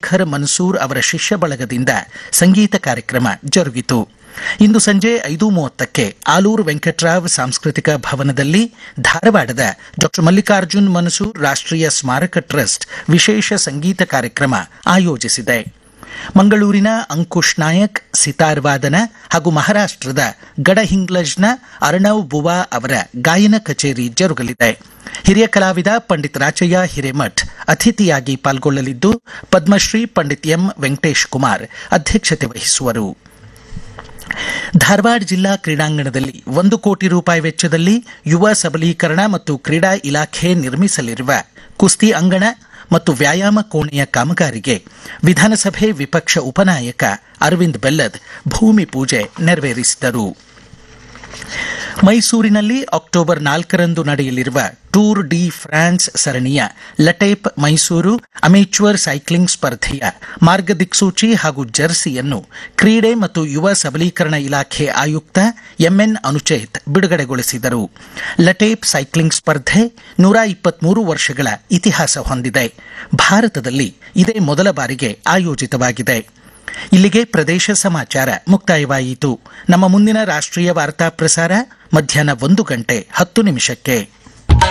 ಶೇಖರ್ ಮನ್ಸೂರ್ ಅವರ ಶಿಷ್ಯ ಬಳಗದಿಂದ ಸಂಗೀತ ಕಾರ್ಯಕ್ರಮ ಜರುಗಿತು ಇಂದು ಸಂಜೆ ಐದು ಮೂವತ್ತಕ್ಕೆ ಆಲೂರು ವೆಂಕಟ್ರಾವ್ ಸಾಂಸ್ಕೃತಿಕ ಭವನದಲ್ಲಿ ಧಾರವಾಡದ ಡಾ ಮಲ್ಲಿಕಾರ್ಜುನ್ ಮನ್ಸೂರ್ ರಾಷ್ಟ್ರೀಯ ಸ್ಮಾರಕ ಟ್ರಸ್ಟ್ ವಿಶೇಷ ಸಂಗೀತ ಕಾರ್ಯಕ್ರಮ ಆಯೋಜಿಸಿದೆ ಮಂಗಳೂರಿನ ಅಂಕುಶ್ ನಾಯಕ್ ಸಿತಾರ್ ವಾದನ ಹಾಗೂ ಮಹಾರಾಷ್ಟ್ರದ ಗಡಹಿಂಗ್ಲಜ್ನ ಅರ್ಣವ್ ಬುವಾ ಅವರ ಗಾಯನ ಕಚೇರಿ ಜರುಗಲಿದೆ ಹಿರಿಯ ಕಲಾವಿದ ಪಂಡಿತ್ ರಾಚಯ್ಯ ಹಿರೇಮಠ್ ಅತಿಥಿಯಾಗಿ ಪಾಲ್ಗೊಳ್ಳಲಿದ್ದು ಪದ್ಮಶ್ರೀ ಪಂಡಿತ್ ಎಂ ವೆಂಕಟೇಶ್ ಕುಮಾರ್ ಅಧ್ಯಕ್ಷತೆ ವಹಿಸುವರು ಧಾರವಾಡ ಜಿಲ್ಲಾ ಕ್ರೀಡಾಂಗಣದಲ್ಲಿ ಒಂದು ಕೋಟಿ ರೂಪಾಯಿ ವೆಚ್ಚದಲ್ಲಿ ಯುವ ಸಬಲೀಕರಣ ಮತ್ತು ಕ್ರೀಡಾ ಇಲಾಖೆ ನಿರ್ಮಿಸಲಿರುವ ಕುಸ್ತಿ ಅಂಗಣ ಮತ್ತು ವ್ಯಾಯಾಮ ಕೋಣೆಯ ಕಾಮಗಾರಿಗೆ ವಿಧಾನಸಭೆ ವಿಪಕ್ಷ ಉಪನಾಯಕ ಅರವಿಂದ್ ಬೆಲ್ಲದ್ ಭೂಮಿ ಪೂಜೆ ನೆರವೇರಿಸಿದರು ಮೈಸೂರಿನಲ್ಲಿ ಅಕ್ಟೋಬರ್ ನಾಲ್ಕರಂದು ನಡೆಯಲಿರುವ ಟೂರ್ ಡಿ ಫ್ರಾನ್ಸ್ ಸರಣಿಯ ಲಟೇಪ್ ಮೈಸೂರು ಅಮೇಚ್ವರ್ ಸೈಕ್ಲಿಂಗ್ ಸ್ಪರ್ಧೆಯ ಮಾರ್ಗದಿಕ್ಸೂಚಿ ಹಾಗೂ ಜರ್ಸಿಯನ್ನು ಕ್ರೀಡೆ ಮತ್ತು ಯುವ ಸಬಲೀಕರಣ ಇಲಾಖೆ ಆಯುಕ್ತ ಎಂಎನ್ ಅನುಚೇತ್ ಬಿಡುಗಡೆಗೊಳಿಸಿದರು ಲಟೇಪ್ ಸೈಕ್ಲಿಂಗ್ ಸ್ಪರ್ಧೆ ನೂರ ಇಪ್ಪತ್ಮೂರು ವರ್ಷಗಳ ಇತಿಹಾಸ ಹೊಂದಿದೆ ಭಾರತದಲ್ಲಿ ಇದೇ ಮೊದಲ ಬಾರಿಗೆ ಆಯೋಜಿತವಾಗಿದೆ ಇಲ್ಲಿಗೆ ಪ್ರದೇಶ ಸಮಾಚಾರ ಮುಕ್ತಾಯವಾಯಿತು ನಮ್ಮ ಮುಂದಿನ ರಾಷ್ಟ್ರೀಯ ವಾರ್ತಾ ಪ್ರಸಾರ ಮಧ್ಯಾಹ್ನ ಒಂದು ಗಂಟೆ ಹತ್ತು ನಿಮಿಷಕ್ಕೆ